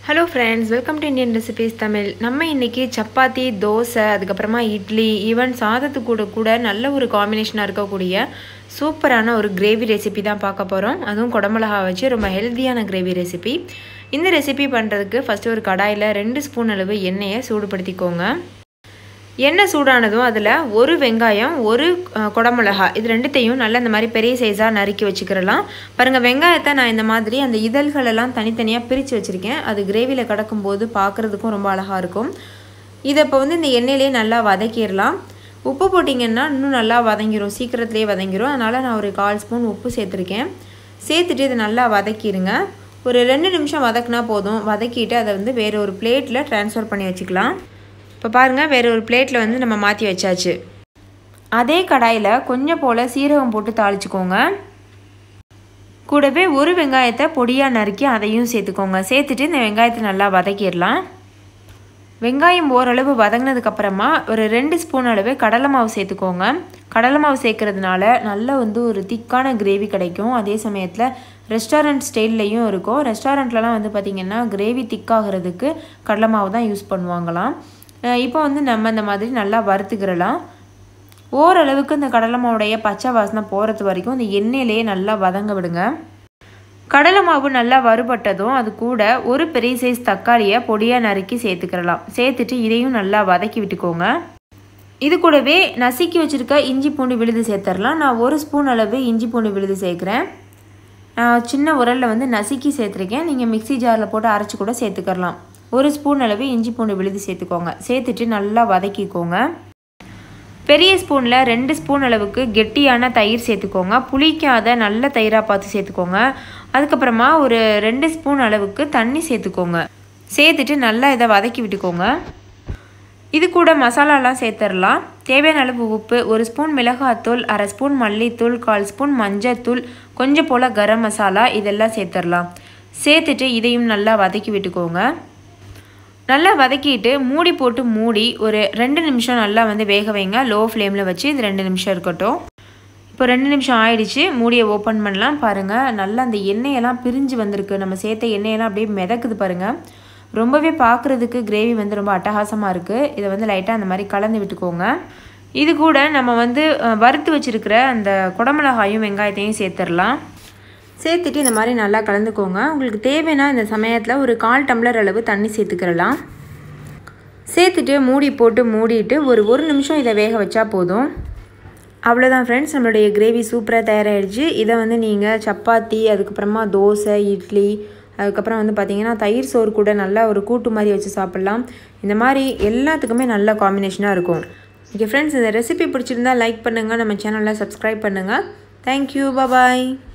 hello friends welcome to Indian recipes Tamil நம்ம இன்றைக்கி சப்பாத்தி தோசை அதுக்கப்புறமா இட்லி ஈவன் சாதத்து கூட கூட நல்ல ஒரு காம்பினேஷனாக இருக்கக்கூடிய சூப்பரான ஒரு கிரேவி ரெசிபி தான் பார்க்க போகிறோம் அதுவும் குடமிளகா வச்சு ரொம்ப ஹெல்த்தியான கிரேவி ரெசிபி இந்த ரெசிபி பண்ணுறதுக்கு ஃபஸ்ட்டு ஒரு கடாயில் ரெண்டு ஸ்பூன் அளவு எண்ணெயை சூடுபடுத்திக்கோங்க எண்ணெய் சூடானதும் அதில் ஒரு வெங்காயம் ஒரு அஹ், குடமிளகா இது ரெண்டுத்தையும் நல்லா இந்த மாதிரி பெரிய சைஸாக நறுக்கி வச்சுக்கிறலாம் பாருங்கள் வெங்காயத்தை நான் இந்த மாதிரி அந்த இதழ்களெல்லாம் தனித்தனியாக பிரித்து வச்சுருக்கேன் அது கிரேவியில் கிடக்கும்போது பார்க்குறதுக்கும் ரொம்ப அழகாக இருக்கும் இதை இப்போ வந்து இந்த எண்ணெயிலே நல்லா வதக்கிடலாம் உப்பு போட்டிங்கன்னா இன்னும் நல்லா வதங்கிரும் சீக்கிரத்துலேயே வதங்கிரும் அதனால் நான் ஒரு கால் ஸ்பூன் உப்பு சேர்த்துருக்கேன் சேர்த்துட்டு இதை நல்லா வதக்கிடுங்க ஒரு ரெண்டு நிமிஷம் வதக்குனா போதும் வதக்கிட்டு அதை வந்து வேறு ஒரு பிளேட்டில் ட்ரான்ஸ்ஃபர் பண்ணி வச்சுக்கலாம் இப்போ பாருங்கள் வேறு ஒரு பிளேட்டில் வந்து நம்ம மாற்றி வச்சாச்சு அதே கடாயில் கொஞ்சம் போல் சீரகம் போட்டு தாளிச்சுக்கோங்க கூடவே ஒரு வெங்காயத்தை பொடியாக நறுக்கி அதையும் சேர்த்துக்கோங்க சேர்த்துட்டு இந்த வெங்காயத்தை நல்லா வதக்கிடலாம் வெங்காயம் ஓரளவு வதங்கினதுக்கப்புறமா ஒரு ரெண்டு ஸ்பூன் அளவு கடலை மாவு சேர்த்துக்கோங்க கடலை மாவு சேர்க்கறதுனால நல்ல வந்து ஒரு திக்கான கிரேவி கிடைக்கும் அதே சமயத்தில் ரெஸ்டாரண்ட் ஸ்டைல்லையும் இருக்கும் ரெஸ்டாரண்ட்லலாம் வந்து பார்த்திங்கன்னா கிரேவி திக்காகிறதுக்கு கடலை மாவு தான் யூஸ் பண்ணுவாங்களாம் அஹ் இப்போ வந்து நம்ம இந்த மாதிரி நல்லா வறுத்துக்கிறலாம் ஓரளவுக்கு இந்த கடலை மாவுடைய பச்சை வாசனை போகிறது வரைக்கும் இந்த எண்ணெயிலேயே நல்லா வதங்க விடுங்க கடலை மாவு நல்லா வறுபட்டதும் அது கூட ஒரு பெரிய சைஸ் தக்காளியை பொடியாக நறுக்கி சேர்த்துக்கிறலாம் சேர்த்துட்டு இதையும் நல்லா வதக்கி விட்டுக்கோங்க இது கூடவே நசுக்கி வச்சுருக்க இஞ்சி பூண்டு விழுது சேர்த்துடலாம் நான் ஒரு ஸ்பூன் அளவு இஞ்சி பூண்டு விழுது சேர்க்குறேன் நான் சின்ன உரலில் வந்து நசுக்கி சேர்த்துருக்கேன் நீங்கள் மிக்ஸி ஜாரில் போட்டு அரைச்சி கூட சேர்த்துக்கலாம் ஒரு ஸ்பூன் அளவு இஞ்சி பூண்டு விழுது சேர்த்துக்கோங்க சேர்த்துட்டு நல்லா வதக்கிக்கோங்க பெரிய ஸ்பூனில் ரெண்டு ஸ்பூன் அளவுக்கு கெட்டியான தயிர் சேர்த்துக்கோங்க புளிக்காத நல்ல தயிராக பார்த்து சேர்த்துக்கோங்க அதுக்கப்புறமா ஒரு ரெண்டு ஸ்பூன் அளவுக்கு தண்ணி சேர்த்துக்கோங்க சேர்த்துட்டு நல்லா இதை வதக்கி விட்டுக்கோங்க இது கூட மசாலாலாம் சேர்த்துடலாம் தேவையான அளவு உப்பு ஒரு ஸ்பூன் மிளகாத்தூள் அரை ஸ்பூன் மல்லித்தூள் கால் ஸ்பூன் மஞ்சத்தூள் கொஞ்சம் போல் கரம் மசாலா இதெல்லாம் சேர்த்துடலாம் சேர்த்துட்டு இதையும் நல்லா வதக்கி விட்டுக்கோங்க நல்லா வதக்கிட்டு மூடி போட்டு மூடி ஒரு ரெண்டு நிமிஷம் நல்லா வந்து வேக வைங்க லோ ஃப்ளேமில் வச்சு இது ரெண்டு நிமிஷம் இருக்கட்டும் இப்போ ரெண்டு நிமிஷம் ஆயிடுச்சு மூடியை ஓப்பன் பண்ணலாம் பாருங்கள் நல்லா அந்த எண்ணெயெல்லாம் பிரிஞ்சு வந்திருக்கு நம்ம சேர்த்த எண்ணெயெல்லாம் அப்படியே மிதக்குது பாருங்கள் ரொம்பவே பார்க்குறதுக்கு கிரேவி வந்து ரொம்ப அட்டகாசமாக இருக்குது இதை வந்து லைட்டாக அந்த மாதிரி கலந்து விட்டுக்கோங்க இது கூட நம்ம வந்து அஹ், வறுத்து வச்சுருக்கிற அந்த குடமிளகாயும் வெங்காயத்தையும் சேர்த்துடலாம் சேர்த்துட்டு இந்த மாதிரி நல்லா கலந்துக்கோங்க உங்களுக்கு தேவைன்னா இந்த சமயத்தில் ஒரு கால் டம்ளர் அளவு தண்ணி சேர்த்துக்கிறலாம் சேர்த்துட்டு மூடி போட்டு மூடிட்டு ஒரு ஒரு நிமிஷம் இதை வேக வச்சா போதும் அவ்வளோதான் ஃப்ரெண்ட்ஸ் நம்மளுடைய கிரேவி சூப்பராக தயாராகிடுச்சு இதை வந்து நீங்கள் சப்பாத்தி அதுக்கப்புறமா தோசை இட்லி அதுக்கப்புறம் வந்து பார்த்தீங்கன்னா தயிர் சோறு கூட நல்லா ஒரு கூட்டு மாதிரி வச்சு சாப்பிட்லாம் இந்த மாதிரி எல்லாத்துக்குமே நல்ல காம்பினேஷனாக இருக்கும் ஓகே ஃப்ரெண்ட்ஸ் இந்த ரெசிபி பிடிச்சிருந்தா லைக் பண்ணுங்கள் நம்ம சேனலை சப்ஸ்கிரைப் பண்ணுங்கள் தேங்க்யூ பாய்